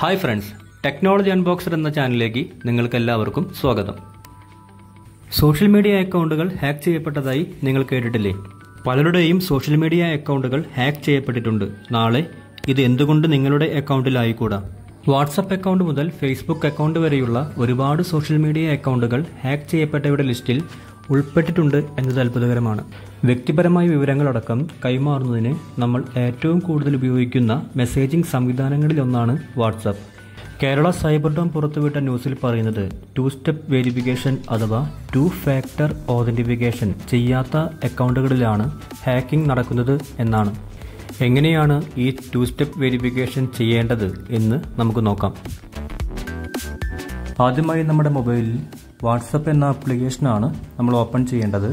hi friends technology അൺബോക്സർ എന്ന ചാനലിലേക്ക് നിങ്ങൾക്ക് എല്ലാവർക്കും സ്വാഗതം സോഷ്യൽ മീഡിയ അക്കൗണ്ടുകൾ ഹാക്ക് ചെയ്യപ്പെട്ടതായി നിങ്ങൾ കേട്ടിട്ടില്ലേ പലരുടെയും സോഷ്യൽ മീഡിയ അക്കൗണ്ടുകൾ ഹാക്ക് ചെയ്യപ്പെട്ടിട്ടുണ്ട് നാളെ ഇത് എന്തുകൊണ്ട് നിങ്ങളുടെ അക്കൗണ്ടിലായിക്കൂടാ വാട്സപ്പ് അക്കൗണ്ട് മുതൽ ഫേസ്ബുക്ക് അക്കൗണ്ട് വരെയുള്ള ഒരുപാട് സോഷ്യൽ മീഡിയ അക്കൗണ്ടുകൾ ഹാക്ക് ചെയ്യപ്പെട്ടവരുടെ ലിസ്റ്റിൽ ഉൾപ്പെട്ടിട്ടുണ്ട് എന്നത് അത്ഭുതകരമാണ് വ്യക്തിപരമായ വിവരങ്ങളടക്കം കൈമാറുന്നതിന് നമ്മൾ ഏറ്റവും കൂടുതൽ ഉപയോഗിക്കുന്ന മെസ്സേജിംഗ് സംവിധാനങ്ങളിലൊന്നാണ് വാട്സപ്പ് കേരള സൈബർ ഡോം പുറത്തുവിട്ട ന്യൂസിൽ പറയുന്നത് ടു സ്റ്റെപ്പ് വെരിഫിക്കേഷൻ അഥവാ ടു ഫാക്ടർ ഓതന്റിഫിക്കേഷൻ ചെയ്യാത്ത അക്കൗണ്ടുകളിലാണ് ഹാക്കിംഗ് നടക്കുന്നത് എന്നാണ് എങ്ങനെയാണ് ഈ ടു സ്റ്റെപ്പ് വെരിഫിക്കേഷൻ ചെയ്യേണ്ടത് എന്ന് നമുക്ക് നോക്കാം ആദ്യമായി നമ്മുടെ മൊബൈലിൽ വാട്സപ്പ് എന്ന ആപ്ലിക്കേഷനാണ് നമ്മൾ ഓപ്പൺ ചെയ്യേണ്ടത്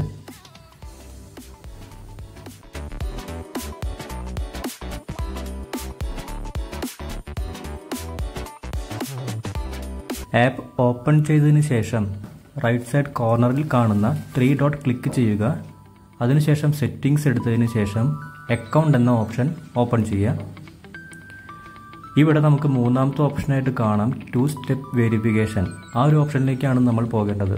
ആപ്പ് ഓപ്പൺ ചെയ്തതിന് ശേഷം റൈറ്റ് സൈഡ് കോർണറിൽ കാണുന്ന ത്രീ ഡോട്ട് ക്ലിക്ക് ചെയ്യുക അതിനുശേഷം സെറ്റിംഗ്സ് എടുത്തതിന് ശേഷം അക്കൗണ്ട് എന്ന ഓപ്ഷൻ ഓപ്പൺ ചെയ്യുക ഇവിടെ നമുക്ക് മൂന്നാമത്തെ ഓപ്ഷനായിട്ട് കാണാം ടു സ്റ്റെപ്പ് വെരിഫിക്കേഷൻ ആ ഒരു ഓപ്ഷനിലേക്കാണ് നമ്മൾ പോകേണ്ടത്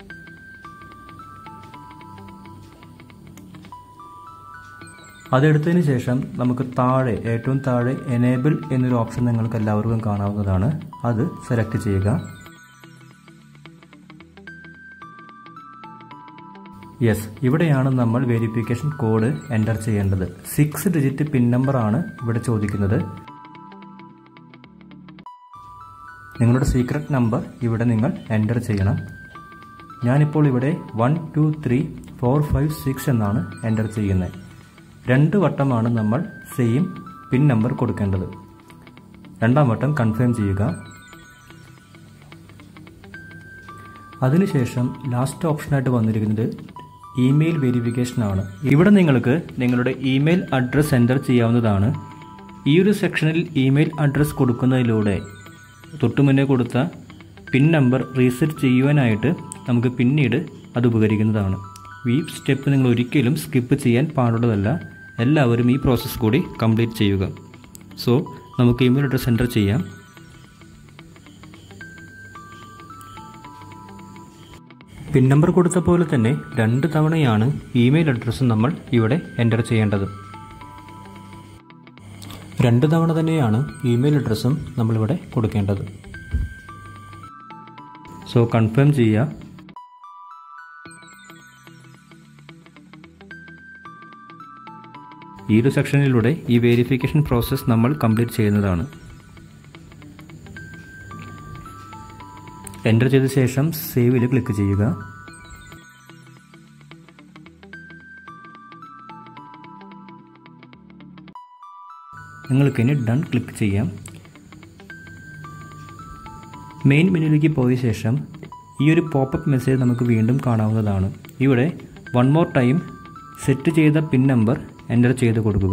അതെടുത്തതിന് ശേഷം നമുക്ക് താഴെ ഏറ്റവും താഴെ എനേബിൾ എന്നൊരു ഓപ്ഷൻ നിങ്ങൾക്ക് എല്ലാവർക്കും കാണാവുന്നതാണ് അത് സെലക്ട് ചെയ്യുക യെസ് ഇവിടെയാണ് നമ്മൾ വെരിഫിക്കേഷൻ കോഡ് എൻ്റർ ചെയ്യേണ്ടത് സിക്സ് ഡിജിറ്റ് പിൻ നമ്പർ ആണ് ഇവിടെ ചോദിക്കുന്നത് നിങ്ങളുടെ സീക്രട്ട് നമ്പർ ഇവിടെ നിങ്ങൾ എൻ്റർ ചെയ്യണം ഞാനിപ്പോൾ ഇവിടെ one two three four five six എന്നാണ് എൻ്റർ ചെയ്യുന്നത് രണ്ട് വട്ടമാണ് നമ്മൾ സെയിം പിൻ നമ്പർ കൊടുക്കേണ്ടത് രണ്ടാം വട്ടം കൺഫേം ചെയ്യുക അതിനുശേഷം ലാസ്റ്റ് ഓപ്ഷനായിട്ട് വന്നിരിക്കുന്നത് ഇമെയിൽ വെരിഫിക്കേഷൻ ആണ് ഇവിടെ നിങ്ങൾക്ക് നിങ്ങളുടെ ഇമെയിൽ അഡ്രസ്സ് എൻ്റർ ചെയ്യാവുന്നതാണ് ഈ ഒരു സെക്ഷനിൽ ഇമെയിൽ അഡ്രസ്സ് കൊടുക്കുന്നതിലൂടെ തൊട്ടുമുന്നേ കൊടുത്ത പിൻ നമ്പർ റീസെറ്റ് ചെയ്യുവാനായിട്ട് നമുക്ക് പിന്നീട് അത് ഉപകരിക്കുന്നതാണ് ഈ സ്റ്റെപ്പ് നിങ്ങൾ ഒരിക്കലും സ്കിപ്പ് ചെയ്യാൻ പാടുള്ളതല്ല എല്ലാവരും ഈ പ്രോസസ്സ് കൂടി കംപ്ലീറ്റ് ചെയ്യുക സോ നമുക്ക് ഇമെയിൽ അഡ്രസ്സ് എൻ്റർ ചെയ്യാം പിൻ നമ്പർ കൊടുത്ത പോലെ തന്നെ രണ്ട് തവണയാണ് ഇമെയിൽ അഡ്രസ്സ് നമ്മൾ ഇവിടെ എൻ്റർ ചെയ്യേണ്ടത് രണ്ട് തവണ തന്നെയാണ് ഇമെയിൽ അഡ്രസ്സും നമ്മളിവിടെ കൊടുക്കേണ്ടത് സോ കൺഫേം ചെയ്യുക ഈ ഒരു സെക്ഷനിലൂടെ ഈ വെരിഫിക്കേഷൻ പ്രോസസ്സ് നമ്മൾ കംപ്ലീറ്റ് ചെയ്യുന്നതാണ് എൻ്റർ ചെയ്ത ശേഷം സേവിൽ ക്ലിക്ക് ചെയ്യുക നിങ്ങൾക്ക് ഇനി ഡൺ ക്ലിക്ക് ചെയ്യാം മെയിൻ മെനുവിലേക്ക് പോയ ശേഷം ഈ ഒരു പോപ്പപ്പ് മെസ്സേജ് നമുക്ക് വീണ്ടും കാണാവുന്നതാണ് ഇവിടെ വൺ മോർ ടൈം സെറ്റ് ചെയ്ത പിൻ നമ്പർ എൻ്റർ ചെയ്ത് കൊടുക്കുക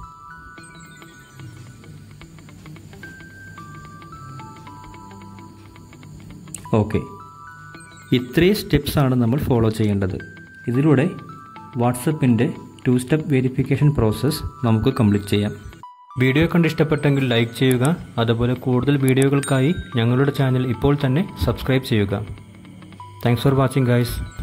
ഓക്കെ ഇത്രയും സ്റ്റെപ്സാണ് നമ്മൾ ഫോളോ ചെയ്യേണ്ടത് ഇതിലൂടെ വാട്സപ്പിൻ്റെ ടു സ്റ്റെപ്പ് വെരിഫിക്കേഷൻ പ്രോസസ്സ് നമുക്ക് കംപ്ലീറ്റ് ചെയ്യാം വീഡിയോ കണ്ട് ഇഷ്ടപ്പെട്ടെങ്കിൽ ലൈക്ക് ചെയ്യുക അതുപോലെ കൂടുതൽ വീഡിയോകൾക്കായി ഞങ്ങളുടെ ചാനൽ ഇപ്പോൾ തന്നെ സബ്സ്ക്രൈബ് ചെയ്യുക താങ്ക്സ് ഫോർ വാച്ചിങ് ഗൈസ്